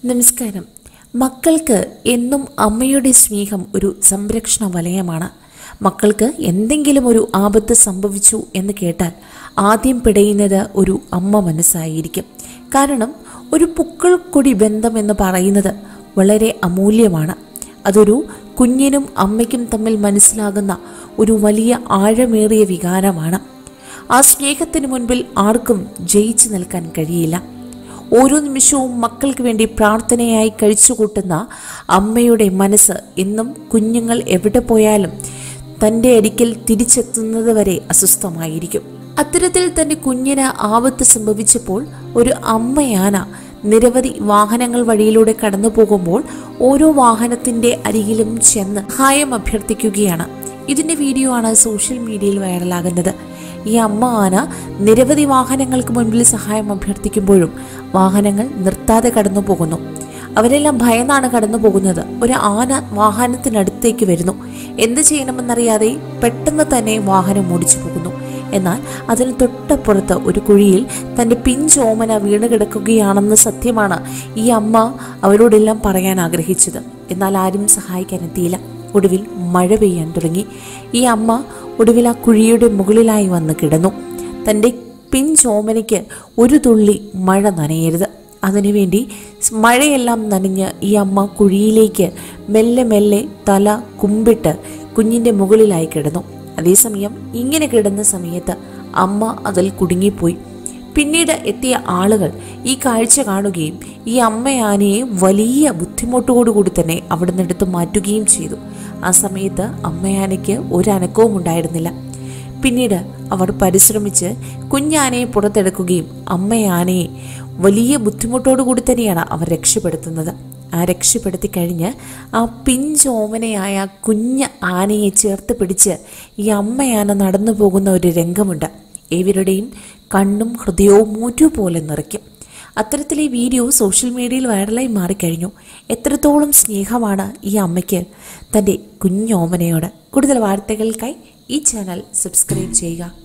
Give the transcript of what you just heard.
നമസ്കാരം മക്കൾക്ക് എന്നും അമ്മയുടെ സ്നേഹം ഒരു സംരക്ഷണ വലയമാണ് മക്കൾക്ക് എന്തെങ്കിലും ഒരു ആപത്ത് സംഭവിച്ചു എന്ന് കേട്ടാൽ ആദ്യം പിടയുന്നത് ഒരു അമ്മ മനസ്സായിരിക്കും കാരണം ഒരു പുക്കൾ കൊടി ബന്ധം എന്ന് പറയുന്നത് വളരെ അമൂല്യമാണ് അതൊരു കുഞ്ഞിനും അമ്മയ്ക്കും തമ്മിൽ മനസ്സിലാകുന്ന ഒരു വലിയ ആഴമേറിയ വികാരമാണ് ആ സ്നേഹത്തിന് മുൻപിൽ ആർക്കും ജയിച്ചു നിൽക്കാൻ കഴിയില്ല ഓരോ നിമിഷവും മക്കൾക്ക് വേണ്ടി പ്രാർത്ഥനയായി കഴിച്ചുകൂട്ടുന്ന അമ്മയുടെ മനസ്സ് എന്നും കുഞ്ഞുങ്ങൾ എവിടെ പോയാലും തൻ്റെ അരികിൽ തിരിച്ചെത്തുന്നത് വരെ അസ്വസ്ഥമായിരിക്കും അത്തരത്തിൽ തന്റെ കുഞ്ഞിന് ആപത്ത് സംഭവിച്ചപ്പോൾ ഒരു അമ്മയാന നിരവധി വാഹനങ്ങൾ വഴിയിലൂടെ കടന്നു പോകുമ്പോൾ ഓരോ വാഹനത്തിന്റെ അരികിലും ചെന്ന് സഹായം അഭ്യർത്ഥിക്കുകയാണ് ഇതിന്റെ വീഡിയോ ആണ് സോഷ്യൽ മീഡിയയിൽ വൈറലാകുന്നത് ഈ അമ്മ ആന നിരവധി വാഹനങ്ങൾക്ക് മുൻപിൽ സഹായം അഭ്യർത്ഥിക്കുമ്പോഴും വാഹനങ്ങൾ നിർത്താതെ കടന്നു പോകുന്നു അവരെല്ലാം ഭയന്നാണ് കടന്നു പോകുന്നത് ഒരു ആന വാഹനത്തിനടുത്തേക്ക് വരുന്നു എന്ത് ചെയ്യണമെന്നറിയാതെ പെട്ടെന്ന് തന്നെ വാഹനം ഓടിച്ചു പോകുന്നു എന്നാൽ അതിന് തൊട്ടപ്പുറത്ത് ഒരു കുഴിയിൽ തന്റെ പിഞ്ചോമന വീണ് കിടക്കുകയാണെന്ന് സത്യമാണ് ഈ അമ്മ അവരോടെല്ലാം പറയാൻ ആഗ്രഹിച്ചത് എന്നാൽ ആരും സഹായിക്കാൻ എത്തിയില്ല ഒടുവിൽ മഴ പെയ്യാൻ തുടങ്ങി ഈ അമ്മ ഒടുവിൽ ആ കുഴിയുടെ മുകളിലായി വന്ന് കിടന്നു തൻ്റെ പിഞ്ചോമനയ്ക്ക് ഒരു തുള്ളി മഴ നനയരുത് അതിനുവേണ്ടി മഴയെല്ലാം നനഞ്ഞ് ഈ അമ്മ കുഴിയിലേക്ക് മെല്ലെ മെല്ലെ തല കുമ്പിട്ട് കുഞ്ഞിൻ്റെ മുകളിലായി കിടന്നു അതേസമയം ഇങ്ങനെ കിടന്ന സമയത്ത് അമ്മ അതിൽ കുടുങ്ങിപ്പോയി പിന്നീട് എത്തിയ ആളുകൾ ഈ കാഴ്ച കാണുകയും ഈ അമ്മയാനയെ വലിയ ബുദ്ധിമുട്ടോടുകൂടി തന്നെ അവിടെ നിന്നെടുത്ത് മാറ്റുകയും ചെയ്തു ആ സമയത്ത് അമ്മയാനയ്ക്ക് ഒരു അനക്കവും ഉണ്ടായിരുന്നില്ല പിന്നീട് അവർ പരിശ്രമിച്ച് കുഞ്ഞാനയെ പുറത്തെടുക്കുകയും അമ്മയാനയെ വലിയ ബുദ്ധിമുട്ടോടുകൂടി തന്നെയാണ് അവർ രക്ഷപ്പെടുത്തുന്നത് ആ രക്ഷപ്പെടുത്തി കഴിഞ്ഞ് ആ പിഞ്ചോമനയായ കുഞ്ഞ് ആനയെ ചേർത്ത് പിടിച്ച് ഈ അമ്മയാന നടന്നു പോകുന്ന ഒരു രംഗമുണ്ട് ഇവരുടെയും കണ്ണും ഹൃദയവും മൂറ്റുപോലെ നിറയ്ക്കും അത്തരത്തിൽ ഈ വീഡിയോ സോഷ്യൽ മീഡിയയിൽ വൈറലായി മാറിക്കഴിഞ്ഞു എത്രത്തോളം സ്നേഹമാണ് ഈ അമ്മയ്ക്ക് തൻ്റെ കുഞ്ഞോമനയോട് കൂടുതൽ വാർത്തകൾക്കായി ഈ ചാനൽ സബ്സ്ക്രൈബ് ചെയ്യുക